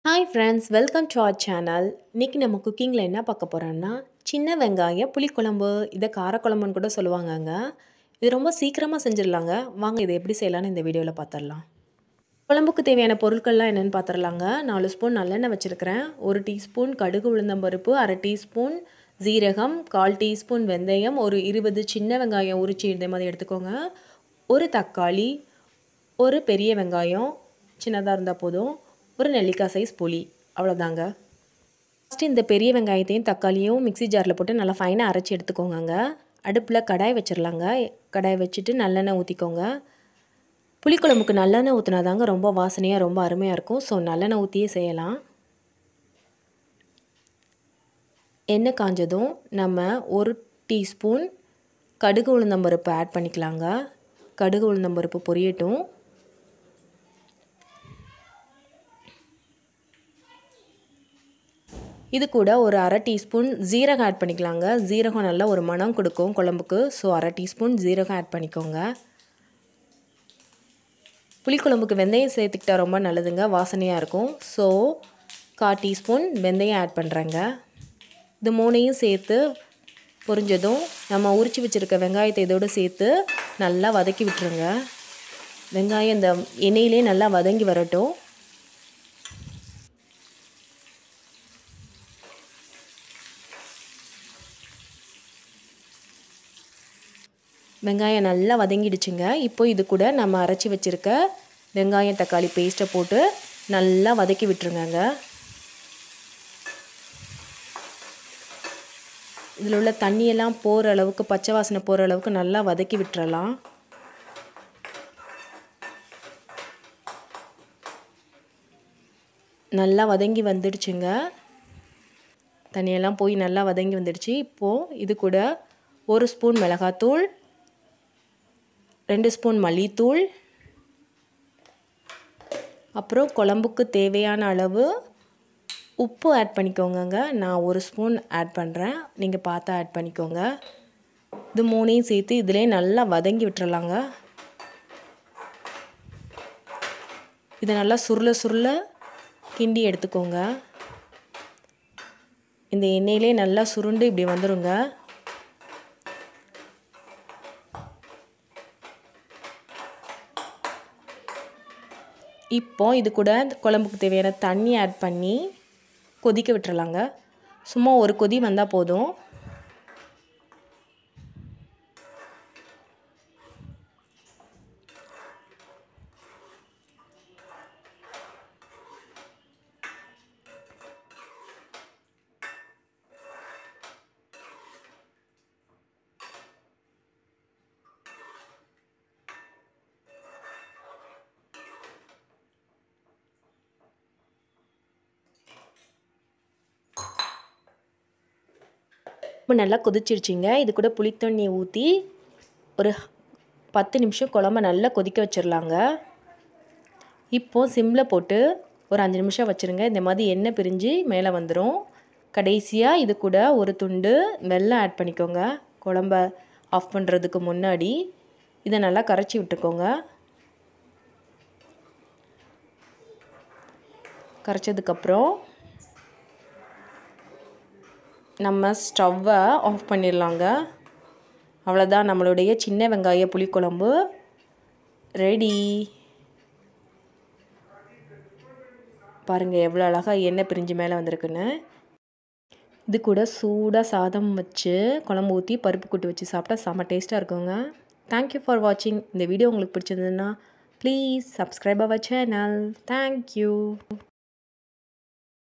hi friends welcome to our channel இன்றைக்கி நம்ம குக்கிங்கில் என்ன பார்க்க போகிறோம்னா சின்ன வெங்காய புளிக்குழம்பு இதை காரக்குழம்புன்னு கூட சொல்லுவாங்கங்க இது ரொம்ப சீக்கிரமாக செஞ்சிடலாங்க வாங்க இதை எப்படி செய்யலாம்னு இந்த வீடியோவில் பார்த்துடலாம் குழம்புக்கு தேவையான பொருட்கள்லாம் என்னென்னு பார்த்துடலாங்க நாலு ஸ்பூன் நல்லெண்ணெய் வச்சுருக்கிறேன் ஒரு டீஸ்பூன் கடுகு உளுந்தம்பருப்பு அரை டீஸ்பூன் ஜீரகம் கால் டீஸ்பூன் வெந்தயம் ஒரு இருபது சின்ன வெங்காயம் உரிச்சி இந்த மாதிரி எடுத்துக்கோங்க ஒரு தக்காளி ஒரு பெரிய வெங்காயம் சின்னதாக இருந்தால் போதும் ஒரு நெல்லிக்காய் சைஸ் புளி அவ்வளோதாங்க ஃபஸ்ட்டு இந்த பெரிய வெங்காயத்தையும் தக்காளியும் மிக்ஸி ஜாரில் போட்டு நல்லா ஃபைனாக அரைச்சி எடுத்துக்கோங்க அடுப்பில் கடாய் வச்சிடலாங்க கடாய் வச்சுட்டு நல்லெண்ணெய் ஊற்றிக்கோங்க புளிக்குழம்புக்கு நல்லெண்ணெய் ஊற்றினா தாங்க ரொம்ப வாசனையாக ரொம்ப அருமையாக இருக்கும் ஸோ நல்லெண்ணெய் ஊற்றியே செய்யலாம் எண்ணெய் காஞ்சதும் நம்ம ஒரு டீஸ்பூன் கடுகு உளுந்தம்பருப்பு ஆட் பண்ணிக்கலாங்க கடுகு உளுந்தம்பருப்பு பொரியட்டும் இது கூட ஒரு அரை டீஸ்பூன் ஜீரகம் ஆட் பண்ணிக்கலாங்க ஜீரகம் நல்லா ஒரு மணம் கொடுக்கும் குழம்புக்கு ஸோ அரை டீஸ்பூன் ஜீரகம் ஆட் பண்ணிக்கோங்க புளிக்குழம்புக்கு வெந்தயம் சேர்த்துக்கிட்டா ரொம்ப நல்லதுங்க வாசனையாக இருக்கும் ஸோ கால் டீஸ்பூன் வெந்தயம் ஆட் பண்ணுறேங்க இது மூணையும் சேர்த்து பொரிஞ்சதும் நம்ம உரித்து வச்சுருக்க வெங்காயத்தை இதோடு சேர்த்து நல்லா வதக்கி விட்டுருங்க வெங்காயம் இந்த எண்ணெயிலே நல்லா வதங்கி வரட்டும் வெங்காயம் நல்லா வதங்கிடுச்சுங்க இப்போ இது கூட நம்ம அரைச்சி வச்சுருக்க வெங்காயம் தக்காளி பேஸ்ட்டை போட்டு நல்லா வதக்கி விட்டுருங்க இதில் உள்ள தண்ணியெல்லாம் போகிற அளவுக்கு பச்சை வாசனை போகிற அளவுக்கு நல்லா வதக்கி விட்டுறலாம் நல்லா வதங்கி வந்துடுச்சுங்க தண்ணியெல்லாம் போய் நல்லா வதங்கி வந்துடுச்சு இப்போது இது கூட ஒரு ஸ்பூன் மிளகாத்தூள் ரெண்டு ஸ்பூன் மல்லித்தூள் அப்புறம் குழம்புக்கு தேவையான அளவு உப்பு ஆட் பண்ணிக்கோங்கங்க நான் ஒரு ஸ்பூன் ஆட் பண்ணுறேன் நீங்கள் பார்த்து ஆட் பண்ணிக்கோங்க இது மூணையும் சேர்த்து இதிலே நல்லா வதங்கி விட்டுறலாங்க இதை நல்லா சுருள சுருள கிண்டி எடுத்துக்கோங்க இந்த எண்ணெயிலே நல்லா சுருண்டு இப்படி வந்துடுங்க இப்போ இது கூட குழம்புக்கு தேவையான தண்ணி ஆட் பண்ணி கொதிக்க விட்டுறலாங்க சும்மா ஒரு கொதி வந்தால் போதும் இப்போ நல்லா கொதிச்சிருச்சிங்க இது கூட புளித்தண்ணி ஊற்றி ஒரு பத்து நிமிஷம் குழம்ப நல்லா கொதிக்க வச்சிடலாங்க இப்போது சிம்மில் போட்டு ஒரு அஞ்சு நிமிஷம் வச்சுருங்க இந்த மாதிரி எண்ணெய் பிரிஞ்சு மேலே வந்துடும் கடைசியாக இது கூட ஒரு துண்டு வெல்லம் ஆட் பண்ணிக்கோங்க குழம்ப ஆஃப் பண்ணுறதுக்கு முன்னாடி இதை நல்லா கரைச்சி விட்டுக்கோங்க கரைச்சதுக்கப்புறம் நம்ம ஸ்டவ்வை ஆஃப் பண்ணிடலாங்க அவ்வளோதான் நம்மளுடைய சின்ன வெங்காய புளிக்குழம்பு ரெடி பாருங்கள் எவ்வளோ அழகாக எண்ணெய் பிரிஞ்சு மேலே வந்திருக்குன்னு இது கூட சூடாக சாதம் வச்சு குழம்பு ஊற்றி பருப்பு கூட்டு வச்சு சாப்பிட்டா செம்ம டேஸ்ட்டாக இருக்குங்க தேங்க்யூ ஃபார் வாட்சிங் இந்த வீடியோ உங்களுக்கு பிடிச்சிருந்ததுன்னா please subscribe our channel thank you